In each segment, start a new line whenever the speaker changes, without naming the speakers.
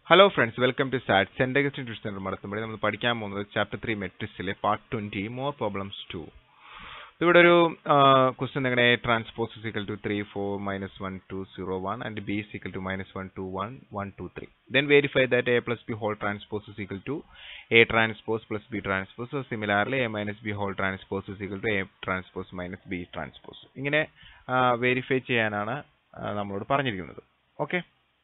hello friends welcome to saint Augustine tuition centre മടത്തുമ്പോൾ നമ്മൾ പഠിക്കാൻ പോകുന്നത് ചാപ്റ്റർ ത്രീ മെട്രിക്സിലെ part twenty more problems two ഇവിടെ ഒരു ക്വസ്റ്റ്യൻ എങ്ങനെ transpose is equal to three four minus one two zero one and B is equal to minus one two one one two three then verify that A plus B whole transpose is equal to A transpose plus B transpose similarly A minus B whole transpose is equal to A transpose minus B transpose ഇങ്ങനെ verify ചെയ്യാനാണ് ആ, നമ്മളോട് പറഞ്ഞിരിക്കുന്നത് okay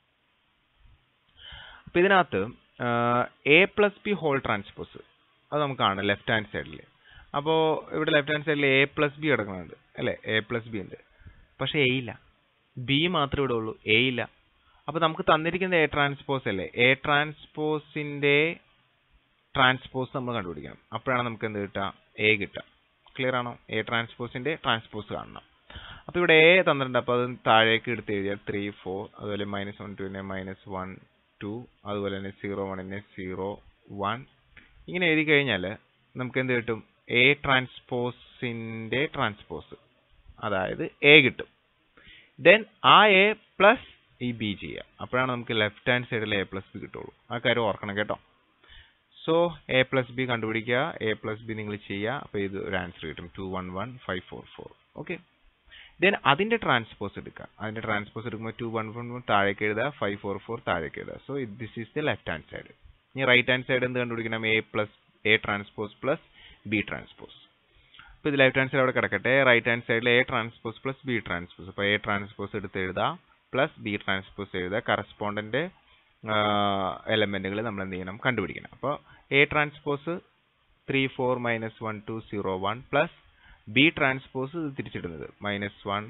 അപ്പൊ ഇതിനകത്ത് A plus B whole transpose അത് നമുക്ക് കാണാം ലെഫ്റ്റ് ഹാൻഡ് സൈഡിൽ അപ്പോൾ ഇവിടെ ലെഫ്റ്റ് ഹാൻഡ് സൈഡിൽ എ പ്ലസ് ബി കിടക്കുന്നുണ്ട് അല്ലേ എ പ്ലസ് ബി ഉണ്ട് പക്ഷേ എ ഇല്ല ബി മാത്രമേ ഇവിടെ ഉള്ളൂ എ ഇല്ല അപ്പോൾ നമുക്ക് തന്നിരിക്കുന്നത് എ ട്രാൻസ്പോസ് അല്ലേ എ ട്രാൻസ്പോസിന്റെ ട്രാൻസ്പോസ് നമ്മൾ കണ്ടുപിടിക്കണം അപ്പോഴാണ് നമുക്ക് എന്ത് കിട്ടുക എ കിട്ടുക ക്ലിയർ ആണോ എ ട്രാൻസ്പോസിന്റെ ട്രാൻസ്പോസ് കാണണം അപ്പോൾ ഇവിടെ എ തന്നിട്ടുണ്ട് അപ്പോൾ അത് താഴേക്ക് എടുത്ത് എഴുതിയാൽ ത്രീ ഫോർ അതുപോലെ മൈനസ് വൺ ടുവിനെ മൈനസ് വൺ ടു അതുപോലെ തന്നെ സീറോ വണ്ണിനെ സീറോ വൺ ഇങ്ങനെ എഴുതി കഴിഞ്ഞാൽ നമുക്ക് എന്ത് കിട്ടും എ ട്രാൻസ്പോസിന്റെ ട്രാൻസ്പോസ് അതായത് എ കിട്ടും ദെൻ ആ എ പ്ലസ് ഈ ബി ചെയ്യുക അപ്പോഴാണ് നമുക്ക് ലെഫ്റ്റ് ഹാൻഡ് സൈഡിൽ എ പ്ലസ് ബി കിട്ടുള്ളൂ ആ കാര്യം ഓർക്കണം കേട്ടോ സോ എ പ്ലസ് ബി കണ്ടുപിടിക്കുക എ പ്ലസ് ബി നിങ്ങൾ ചെയ്യുക അപ്പോൾ ഇത് ഒരു ആൻസർ കിട്ടും two one one five four four okay then അതിന്റെ ട്രാൻസ്പോസ് എടുക്കുക അതിന്റെ ട്രാൻസ്പോസ് എടുക്കുമ്പോൾ ടു വൺ വൺ വൺ താഴേക്ക് എഴുതുക ഫൈവ് ഫോർ ഫോർ താഴേക്ക് എഴുതുക so this is the left hand side ഇനി റൈറ്റ് ഹാൻഡ് സൈഡ് എന്ത് കണ്ടുപിടിക്കണം A plus A transpose plus B transpose അപ്പോൾ ഇത് ലെഫ്റ്റ് ഹാൻഡ് സൈഡ് അവിടെ കിടക്കട്ടെ റൈറ്റ് ഹാൻഡ് സൈഡിൽ A transpose plus B transpose അപ്പോൾ എ ട്രാൻസ്പോസ് എടുത്ത് എഴുതുക പ്ലസ് ബി ട്രാൻസ്പോസ് എഴുതുക കറസ്പോണ്ടന്റ് എലമെന്റുകൾ നമ്മൾ എന്ത് ചെയ്യണം കണ്ടുപിടിക്കണം അപ്പോൾ A transpose three four minus one two zero one plus B transpose ഇത് തിരിച്ചിടുന്നത് minus one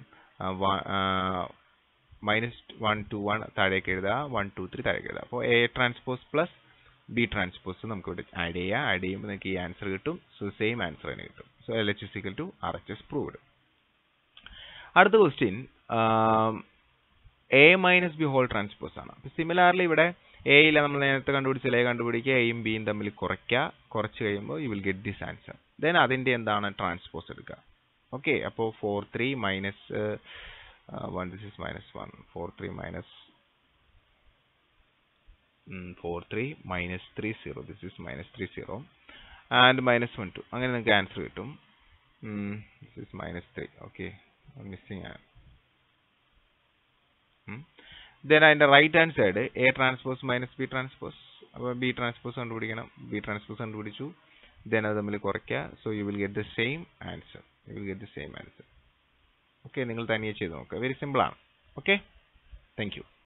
minus one two one താഴേക്ക് എഴുതുക വൺ ടു ത്രീ താഴേക്ക് എഴുതുക അപ്പോൾ A transpose plus B transpose നമുക്ക് ഇവിടെ ആഡ് ചെയ്യാം ആഡ് ചെയ്യുമ്പോൾ നിങ്ങൾക്ക് ഈ ആൻസർ കിട്ടും സോ സെയിം ആൻസർ തന്നെ കിട്ടും so L H is equal to R H S proved അടുത്ത question A minus B whole transpose ആണ് അപ്പോൾ സിമിലാർലി ഇവിടെ എയിൽ നമ്മൾ നേരത്തെ കണ്ടുപിടിച്ചില്ല എ കണ്ടുപിടിക്കുക എയും ബിയും തമ്മിൽ കുറയ്ക്കുക കുറച്ച് കഴിയുമ്പോൾ you will get this answer then അതിന്റെ എന്താണ് ട്രാൻസ്പോസ് എടുക്കുക ഓക്കെ അപ്പോൾ four three minus one this is minus one four three minus four three minus three zero this is minus three zero and minus one two അങ്ങനെ നിങ്ങൾക്ക് answer കിട്ടും this is minus three okay missing ആണ് then അതിന്റെ right hand side A transpose minus B transpose അപ്പോൾ B transpose കണ്ടുപിടിക്കണം B transpose കണ്ടുപിടിച്ചു then അത് തമ്മിൽ കുറയ്ക്കുക so you will get the same answer you will get the same answer okay നിങ്ങൾ തനിയെ ചെയ്ത് നോക്കുക വെരി സിമ്പിൾ ആണ് ഓക്കെ താങ്ക് യു